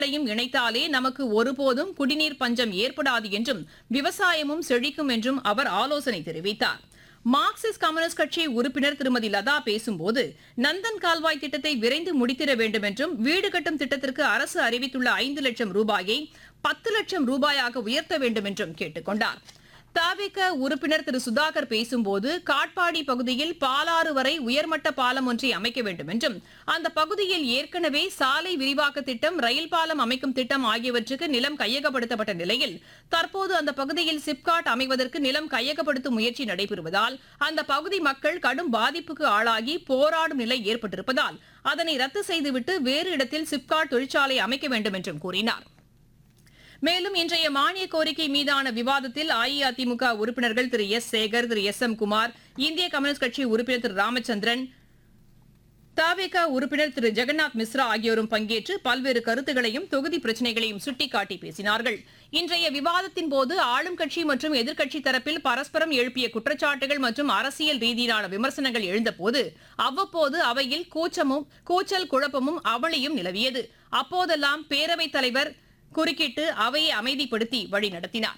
யும் இணைத்தாலே நமக்கு ஒருபோதும் குடிநீர் பஞ்சம் ஏற்படாது என்றும் விவசாயமும் செழிக்கும் என்றும் அவர் ஆலோசனை தெரிவித்தார் மார்க்சிஸ்ட் கம்யூனிஸ்ட் கட்சி உறுப்பினர் திருமதி லதா பேசும்போது நந்தன் கால்வாய் திட்டத்தை விரைந்து முடித்திட வேண்டும் என்றும் வீடு கட்டும் திட்டத்திற்கு அரசு அறிவித்துள்ள ஐந்து லட்சம் ரூபாயை பத்து லட்சம் ரூபாயாக உயர்த்த வேண்டும் என்றும் கேட்டுக் கொண்டார் தாவேக உறுப்பினர் திரு சுதாகர் பேசும்போது காட்பாடி பகுதியில் பாலாறு வரை உயர்மட்ட பாலம் ஒன்றை அமைக்க வேண்டும் என்றும் அந்த பகுதியில் ஏற்கனவே சாலை விரிவாக்க திட்டம் ரயில் பாலம் அமைக்கும் திட்டம் ஆகியவற்றுக்கு நிலம் கையகப்படுத்தப்பட்ட நிலையில் தற்போது அந்த பகுதியில் சிப்காட் அமைவதற்கு நிலம் கையகப்படுத்தும் முயற்சி நடைபெறுவதால் அந்த பகுதி மக்கள் கடும் பாதிப்புக்கு ஆளாகி போராடும் நிலை ஏற்பட்டிருப்பதால் அதனை ரத்து செய்துவிட்டு வேறு இடத்தில் சிப்காட் தொழிற்சாலை அமைக்க வேண்டும் என்றும் கூறினார் மேலும் இன்றைய மானிய கோரிக்கை மீதான விவாதத்தில் அஇஅதிமுக உறுப்பினர்கள் திரு எஸ் சேகர் திரு எஸ் எம் குமார் இந்திய கம்யூனிஸ்ட் கட்சி உறுப்பினர் திரு ராமச்சந்திரன் தாவேக உறுப்பினர் திரு ஜெகநாத் மிஸ்ரா ஆகியோரும் பங்கேற்று பல்வேறு கருத்துகளையும் தொகுதி பிரச்சினைகளையும் சுட்டிக்காட்டி பேசினார்கள் இன்றைய விவாதத்தின் போது ஆளும் கட்சி மற்றும் எதிர்க்கட்சி தரப்பில் பரஸ்பரம் எழுப்பிய குற்றச்சாட்டுகள் மற்றும் அரசியல் ரீதியிலான விமர்சனங்கள் எழுந்தபோது அவ்வப்போது அவையில் கூச்சமும் கூச்சல் குழப்பமும் அவளியும் நிலவியது அப்போதெல்லாம் பேரவைத் தலைவர் குறுக்கிட்டு அவையை அமைதிப்படுத்தி வழிநடத்தினார்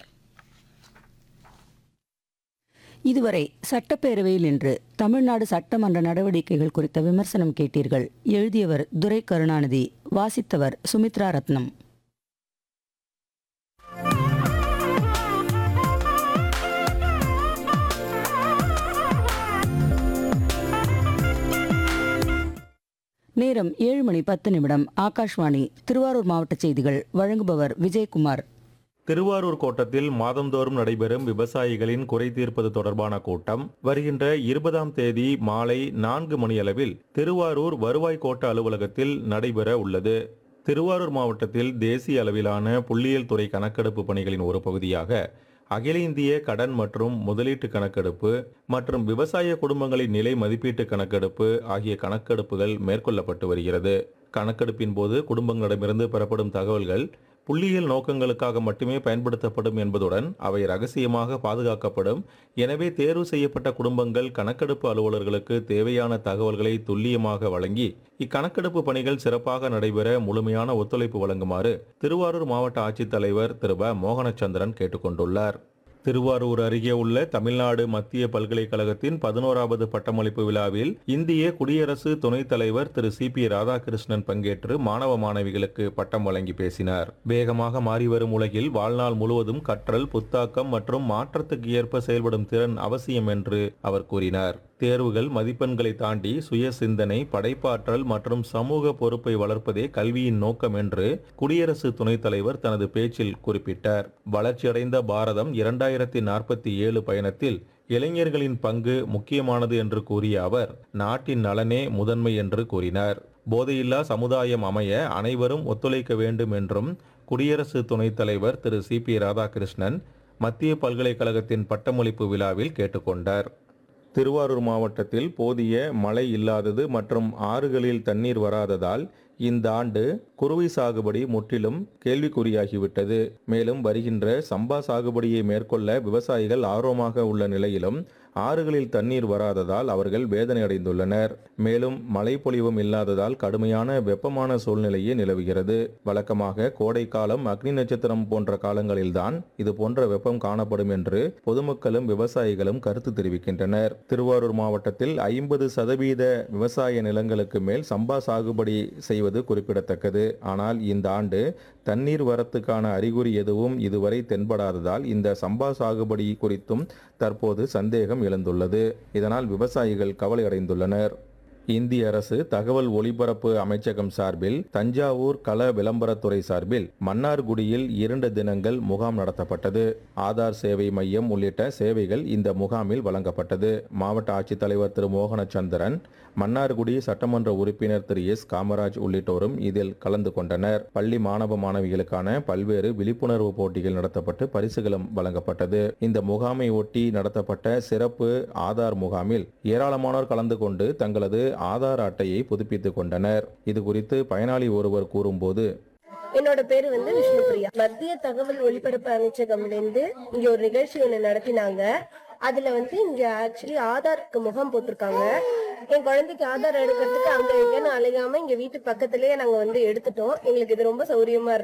இதுவரை சட்டப்பேரவையில் இன்று தமிழ்நாடு சட்டமன்ற நடவடிக்கைகள் குறித்த விமர்சனம் கேட்டீர்கள் எழுதியவர் துரை கருணாநிதி வாசித்தவர் சுமித்ரா ரத்னம் நேரம் ஏழு மணி பத்து நிமிடம் ஆகாஷ்வாணி திருவாரூர் மாவட்ட செய்திகள் வழங்குபவர் விஜயகுமார் திருவாரூர் கோட்டத்தில் மாதந்தோறும் நடைபெறும் விவசாயிகளின் குறை தீர்ப்பது தொடர்பான கூட்டம் வருகின்ற இருபதாம் தேதி மாலை நான்கு மணியளவில் திருவாரூர் வருவாய் கோட்ட அலுவலகத்தில் நடைபெற உள்ளது திருவாரூர் மாவட்டத்தில் தேசிய அளவிலான புள்ளியியல் துறை கணக்கெடுப்பு பணிகளின் ஒரு பகுதியாக அகில இந்திய கடன் மற்றும் முதலீட்டு கணக்கெடுப்பு மற்றும் விவசாய குடும்பங்களின் நிலை மதிப்பீட்டு கணக்கெடுப்பு ஆகிய கணக்கெடுப்புகள் மேற்கொள்ளப்பட்டு வருகிறது கணக்கெடுப்பின் போது குடும்பங்களிடமிருந்து பெறப்படும் தகவல்கள் புள்ளியியல் நோக்கங்களுக்காக மட்டுமே பயன்படுத்தப்படும் என்பதுடன் அவை ரகசியமாக பாதுகாக்கப்படும் எனவே தேர்வு செய்யப்பட்ட குடும்பங்கள் கணக்கெடுப்பு அலுவலர்களுக்கு தேவையான தகவல்களை துல்லியமாக வழங்கி இக்கணக்கெடுப்பு பணிகள் சிறப்பாக நடைபெற முழுமையான ஒத்துழைப்பு வழங்குமாறு திருவாரூர் மாவட்ட ஆட்சித்தலைவர் திரு வ மோகனச்சந்திரன் கேட்டுக்கொண்டுள்ளார் திருவாரூர் அருகே உள்ள தமிழ்நாடு மத்திய பல்கலைக்கழகத்தின் பதினோராவது பட்டமளிப்பு விழாவில் இந்திய குடியரசு துணைத் தலைவர் திரு சி பி ராதாகிருஷ்ணன் பங்கேற்று மாணவ மாணவிகளுக்கு பட்டம் வழங்கி பேசினார் வேகமாக மாறி வரும் உலகில் வாழ்நாள் முழுவதும் கற்றல் புத்தாக்கம் மற்றும் மாற்றத்துக்கு ஏற்ப செயல்படும் திறன் அவசியம் என்று அவர் கூறினார் தேர்வுகள் மதிப்பெண்களை தாண்டி சுய சிந்தனை படைப்பாற்றல் மற்றும் சமூக பொறுப்பை வளர்ப்பதே கல்வியின் நோக்கம் என்று குடியரசு துணைத் தலைவர் தனது பேச்சில் குறிப்பிட்டார் வளர்ச்சியடைந்த பாரதம் இரண்டாயிரத்தி நாற்பத்தி ஏழு பயணத்தில் இளைஞர்களின் பங்கு முக்கியமானது என்று கூறிய அவர் நாட்டின் நலனே முதன்மை என்று கூறினார் போதையில்லா சமுதாயம் அமைய அனைவரும் ஒத்துழைக்க வேண்டும் என்றும் குடியரசு துணைத் தலைவர் திரு சி பி ராதாகிருஷ்ணன் மத்திய பல்கலைக்கழகத்தின் பட்டமளிப்பு விழாவில் கேட்டுக்கொண்டார் திருவாரூர் மாவட்டத்தில் போதிய மழை இல்லாதது மற்றும் ஆறுகளில் தண்ணீர் வராததால் இந்த ஆண்டு குறுவை சாகுபடி முற்றிலும் கேள்விக்குறியாகிவிட்டது மேலும் வருகின்ற சம்பா சாகுபடியை மேற்கொள்ள விவசாயிகள் ஆர்வமாக உள்ள நிலையிலும் ஆறுகளில் தண்ணீர் வராததால் அவர்கள் வேதனை அடைந்துள்ளனர் மேலும் மழை பொழிவும் இல்லாததால் கடுமையான வெப்பமான சூழ்நிலையே நிலவுகிறது வழக்கமாக கோடை காலம் அக்னி நட்சத்திரம் போன்ற காலங்களில்தான் இது போன்ற வெப்பம் காணப்படும் என்று பொதுமக்களும் விவசாயிகளும் கருத்து தெரிவிக்கின்றனர் திருவாரூர் மாவட்டத்தில் ஐம்பது சதவீத விவசாய நிலங்களுக்கு மேல் சம்பா சாகுபடி செய்வது குறிப்பிடத்தக்கது ஆனால் இந்த ஆண்டு தண்ணீர் வரத்துக்கான அறிகுறி எதுவும் இதுவரை தென்படாததால் இந்த சம்பா சாகுபடி குறித்தும் தற்போது சந்தேகம் எழுந்துள்ளது இதனால் விவசாயிகள் கவலை அடைந்துள்ளனர் இந்திய அரசு தகவல் ஒலிபரப்பு அமைச்சகம் சார்பில் தஞ்சாவூர் கள விளம்பரத்துறை சார்பில் மன்னார்குடியில் இரண்டு தினங்கள் முகாம் நடத்தப்பட்டது ஆதார் சேவை மையம் உள்ளிட்ட சேவைகள் இந்த முகாமில் வழங்கப்பட்டது மாவட்ட ஆட்சித்தலைவர் திரு மோகனச்சந்திரன் மன்னார்குடி சட்டமன்ற உறுப்பினர் திரு எஸ் காமராஜ் உள்ளிட்டோரும் இதில் கலந்து கொண்டனர் பள்ளி மாணவ மாணவிகளுக்கான பல்வேறு விழிப்புணர்வு போட்டிகள் நடத்தப்பட்டு பரிசுகளும் வழங்கப்பட்டது இந்த முகாமை ஒட்டி நடத்தப்பட்ட சிறப்பு ஆதார் முகாமில் ஏராளமானோர் கலந்து கொண்டு தங்களது ஆதார் அட்டையை புதுப்பித்துக் கொண்டனர் இது குறித்து பயனாளி ஒருவர் கூறும்போது என்னோட பேரு வந்து விஷ்ணுபிரியா மத்திய தகவல் ஒலிபரப்பு அமைச்சகம்ல இருந்து இங்க ஒரு நிகழ்ச்சி ஒண்ணு நடத்தினாங்க அதுல வந்து இங்க ஆக்சுவலி ஆதாருக்கு முகாம் போட்டிருக்காங்க என் குழந்தைக்கு ஆதார் எடுக்கிறதுக்கு அங்க எங்கன்னு அலையாம இங்க வீட்டு பக்கத்துலயே நாங்க வந்து எடுத்துட்டோம் எங்களுக்கு இது ரொம்ப சௌரியமா இருக்கு